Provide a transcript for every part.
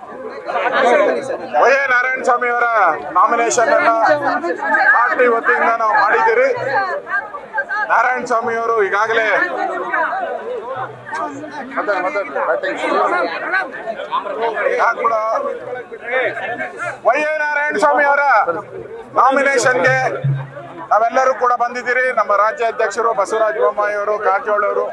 Y A Narayana ಸ್ವಾಮಿ ಅವರ nomination ಅನ್ನ party ವತಿಯಿಂದ ನಾವು ಮಾಡಿದ್ದೀರಿ ನಾರಾಯಣ ಸ್ವಾಮಿ ಅವರು ಈಗಾಗಲೇ ಮಾತಾಡಿ, ಮಾತಾಡಿ, batting ಶುರು. ಯಾಕ್ ಕೂಡ ವೈ ಎ ನಾರಾಯಣ ಸ್ವಾಮಿ ಅವರ ನಾಮಿನೇಷನ್ಗೆ ನಾವೆಲ್ಲರೂ ಕೂಡ ಬಂದಿದ್ದೀರಿ ನಮ್ಮ ರಾಜ್ಯ ಅಧ್ಯಕ್ಷರು ಬಸವರಾಜ ಬೊಮ್ಮಾಯಿ ಅವರು ಕಾರಜೋಳ ಅವರು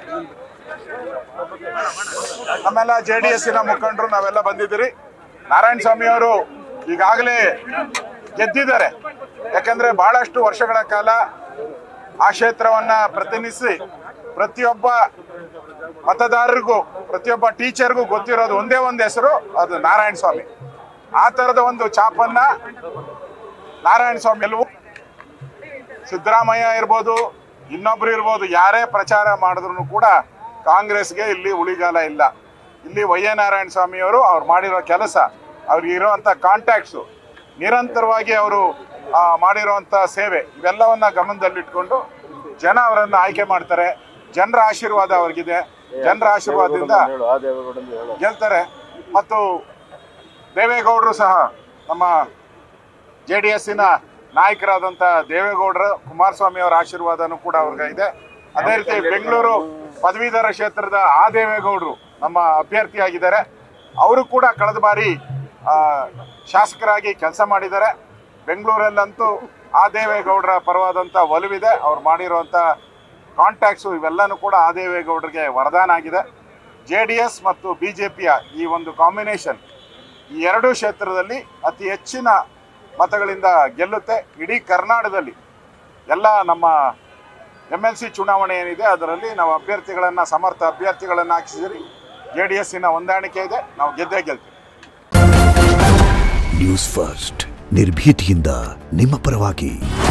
ನಮ್ಮೆಲ್ಲ ಜೆ ಡಿ ಎಸ್ಸಿನ ಮುಖಂಡರು ನಾವೆಲ್ಲ ಬಂದಿದ್ದೀರಿ ನಾರಾಯಣ ಸ್ವಾಮಿ ಅವರು ಈಗಾಗಲೇ ಗೆದ್ದಿದ್ದಾರೆ ಯಾಕಂದ್ರೆ ಬಹಳಷ್ಟು ವರ್ಷಗಳ ಕಾಲ ಆ ಕ್ಷೇತ್ರವನ್ನ ಪ್ರತಿನಿಧಿಸಿ ಪ್ರತಿಯೊಬ್ಬ ಮತದಾರರಿಗೂ ಪ್ರತಿಯೊಬ್ಬ ಟೀಚರ್ಗೂ ಗೊತ್ತಿರೋದು ಒಂದೇ ಒಂದು ಹೆಸರು ಅದು ನಾರಾಯಣ ಸ್ವಾಮಿ ಆ ಥರದ ಒಂದು ಚಾಪನ್ನ ನಾರಾಯಣ ಸ್ವಾಮಿ ಎಲ್ಲವೂ ಸಿದ್ದರಾಮಯ್ಯ ಇರ್ಬೋದು ಇನ್ನೊಬ್ರು ಇರ್ಬೋದು ಯಾರೇ ಪ್ರಚಾರ ಮಾಡಿದ್ರು ಕೂಡ ಕಾಂಗ್ರೆಸ್ಗೆ ಇಲ್ಲಿ ಉಳಿಗಾಲ ಇಲ್ಲ ಇಲ್ಲಿ ವೈ ಎ ನಾರಾಯಣ ಸ್ವಾಮಿ ಅವರು ಅವ್ರು ಮಾಡಿರೋ ಕೆಲಸ ಅವ್ರಿಗೆ ಇರುವಂಥ ಕಾಂಟ್ಯಾಕ್ಟ್ಸು ನಿರಂತರವಾಗಿ ಅವರು ಆ, ಮಾಡಿರುವಂಥ ಸೇವೆ ಇವೆಲ್ಲವನ್ನ ಗಮನದಲ್ಲಿಟ್ಕೊಂಡು ಜನ ಅವರನ್ನು ಆಯ್ಕೆ ಮಾಡ್ತಾರೆ ಜನರ ಆಶೀರ್ವಾದ ಅವ್ರಿಗಿದೆ ಜನರ ಆಶೀರ್ವಾದದಿಂದ ಗೆಲ್ತಾರೆ ಮತ್ತು ದೇವೇಗೌಡರು ಸಹ ನಮ್ಮ ಜೆ ಡಿ ಎಸ್ಸಿನ ನಾಯಕರಾದಂಥ ದೇವೇಗೌಡರು ಕುಮಾರಸ್ವಾಮಿ ಅವರ ಆಶೀರ್ವಾದನೂ ಕೂಡ ಅವ್ರಿಗೆ ಇದೆ ಅದೇ ರೀತಿ ಬೆಂಗಳೂರು ಪದವೀಧರ ಕ್ಷೇತ್ರದ ಆ ದೇವೇಗೌಡರು ನಮ್ಮ ಅಭ್ಯರ್ಥಿಯಾಗಿದ್ದಾರೆ ಅವರು ಕೂಡ ಕಳೆದ ಬಾರಿ ಆ, ಶಾಸಕರಾಗಿ ಕೆಲಸ ಮಾಡಿದ್ದಾರೆ ಬೆಂಗಳೂರಲ್ಲಂತೂ ಆ ದೇವೇಗೌಡರ ಪರವಾದಂಥ ಒಲವಿದೆ ಅವ್ರು ಮಾಡಿರುವಂಥ ಕಾಂಟ್ಯಾಕ್ಟ್ಸು ಇವೆಲ್ಲನೂ ಕೂಡ ಆ ದೇವೇಗೌಡರಿಗೆ ವರದಾನ ಆಗಿದೆ ಜೆ ಡಿ ಎಸ್ ಮತ್ತು ಬಿ ಜೆ ಪಿಯ ಈ ಒಂದು ಕಾಂಬಿನೇಷನ್ ಈ ಎರಡೂ ಕ್ಷೇತ್ರದಲ್ಲಿ ಅತಿ ಹೆಚ್ಚಿನ ಮತಗಳಿಂದ ಗೆಲ್ಲುತ್ತೆ ಇಡೀ ಕರ್ನಾಟಕದಲ್ಲಿ ಎಲ್ಲ ನಮ್ಮ ಎಮ್ ಎಲ್ ಸಿ ಚುನಾವಣೆ ಏನಿದೆ ಅದರಲ್ಲಿ ನಾವು ಅಭ್ಯರ್ಥಿಗಳನ್ನು ಸಮರ್ಥ ಅಭ್ಯರ್ಥಿಗಳನ್ನು ಹಾಕಿಸಿದ್ರಿ ಜೆ ಡಿ ಎಸ್ಸಿನ ಹೊಂದಾಣಿಕೆ ಇದೆ ನಾವು ಗೆದ್ದೇ ಗೆಲ್ತೀವಿ ನ್ಯೂಸ್ ಫಸ್ಟ್ ನಿರ್ಭೀತಿಯಿಂದ ನಿಮ್ಮ ಪರವಾಗಿ